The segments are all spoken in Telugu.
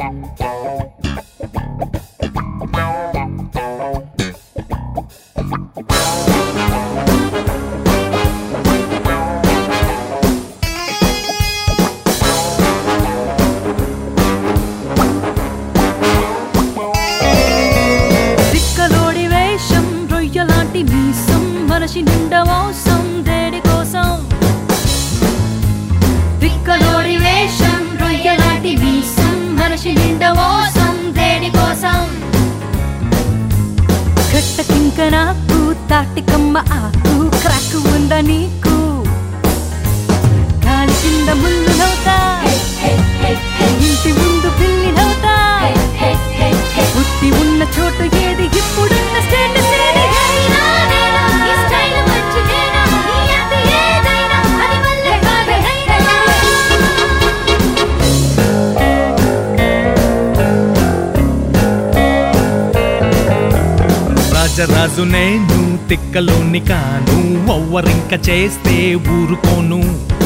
తిక్కలోడి వేషం రొయ్యలాంటి మీసం మనిషి నిండా మోసం దేడి కోసం తిక్కలోడి వేషం రొయ్యలాంటి మీసం మనిషి నిండా మోసం దేడి కోసం కట్టకింక నాకు తాటికమ్మ ఆకు క్రాక్ ఉందా నీకు గాలి కింద ముళ్ళు నవ్వుతా ఇంటి ముందు పిల్లి నవ్వుతా పుట్టి ఉన్న చోటు ఏది ఇప్పుడున్న స్టేటస్ ఏది ఈ స్టైల్ మంచిదేనా ఈ అంత ఏదైనా అది వల్లే కాదనైనా రాజరాజు నేను తిక్కలోని కాను ఒవ్వరింక చేస్తే ఊరుకోను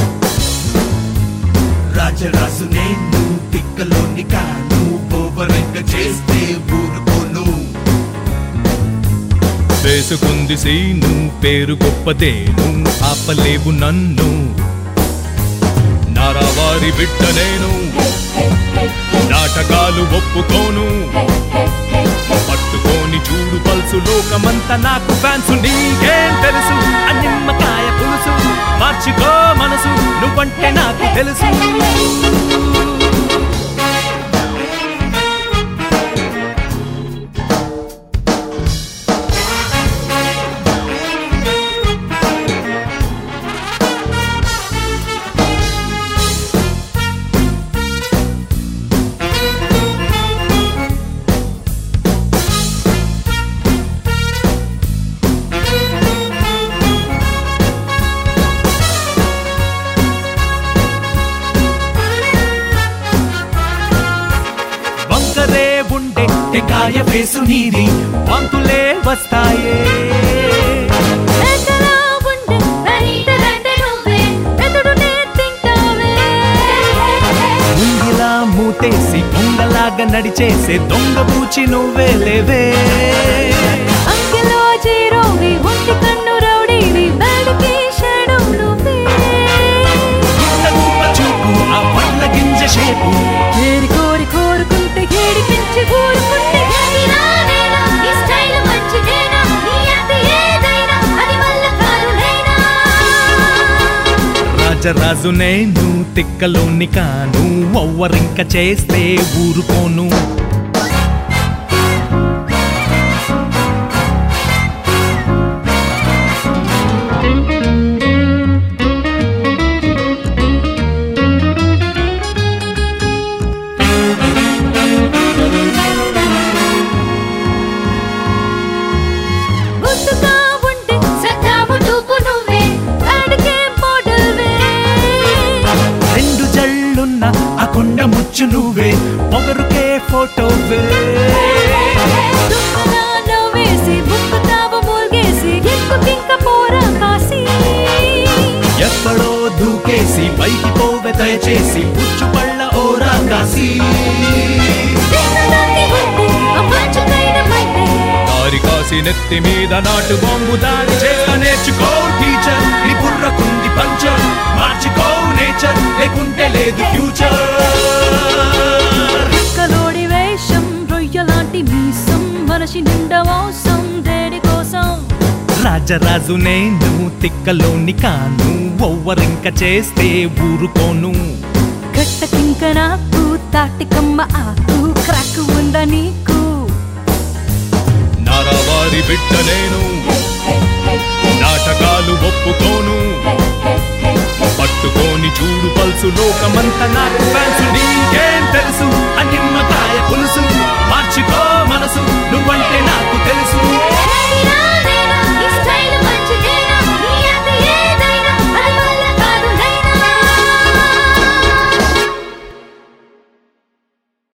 రాజరాజు నేను తిక్కలోని కాను ఓవరంగ చేస్తే ఊరుకోను వేసుకుంది సీను పేరు గొప్పదేను ఆపలేవు నన్ను నారావారి బిడ్డ నేను నాటకాలు ఒప్పుకోను పట్టుకోని చూడు పల్సు లోకమంతా నాకు ఫ్యాన్స్ నీకేం తెలుసు ఆ నిమ్మకాయ పులుసు మార్చుకో మనసు నువ్వంటే నాకు తెలుసు వంకరే ఉండే టెకాయ వేసు నీది వంతులే వస్తాయే ఎంతలా ఉండే వెంటరంటే నువ్వే ఎదుడునే తింటావే ముంగిలా మూతేసి దొంగలాగా నడిచేసే దొంగ పూచి నువ్వే లేవే అంకెలో జీరోవి ఒంటి కన్ను రౌడీవి బడికి షాడో నువ్వే ఇంత గొప్ప చూపు ఆ పండ్ల గింజ షేపు ఏరి కోరి కోరుకుంటే ఏడిపించి ఊరుకుంటే ఏదిరా నేనా? ఈ స్టైల్ మంచిదేనా? నీ అంత ఏదైనా అది వల్ల కాదులేనా? రాజరాజు నేను తిక్కలోని కాను ఒవ్వరింక చేస్తే ఊరుకోను గుర్తుగా ఉంటే సఖాము చూపు నువ్వే అడిగే మోడల్వే రెండు జల్లున్న ఆ కొండ ముచ్చు నువ్వే పొగరుకే ఫోటోవే దుమ్మలా నవ్వేసి ముక్కుతావు మూల్గేసి ఎక్కుకింక పోరా కాసి ఎక్కడో దూకేసి పైకి పోవె దయచేసి పుచ్చు పళ్ళ ఓరా కాసి చిన్నదాన్ని ఉంటే ఆ మంచుకైన మైతే దారి కాసి నెత్తి మీద నాటు బాంబు దాడి చేస్తా నేర్చుకో టీచర్ నీ బుర్రకుంది పంచర్ మార్చుకో నేచర్ లేకుంటే లేదు ఫ్యూచర్ కలోడి వేషం రొయ్యలాంటి మీసం మనిషి నిండా మోసం దేడి కోసం రాజరాజు నేను తిక్కలోని కాను ఒవ్వరింక చేస్తే ఊరుకోను గట్టకింక నాకు తాటికమ్మ ఆకు క్రాక్ ఉందా నీకు నారావారి బిడ్డ నేను నాటకాలు ఒప్పుకోను పట్టుకోని చూడు పల్సు లోకమంతా నాకు ఫ్యాన్స్ నీకేం తెలుసు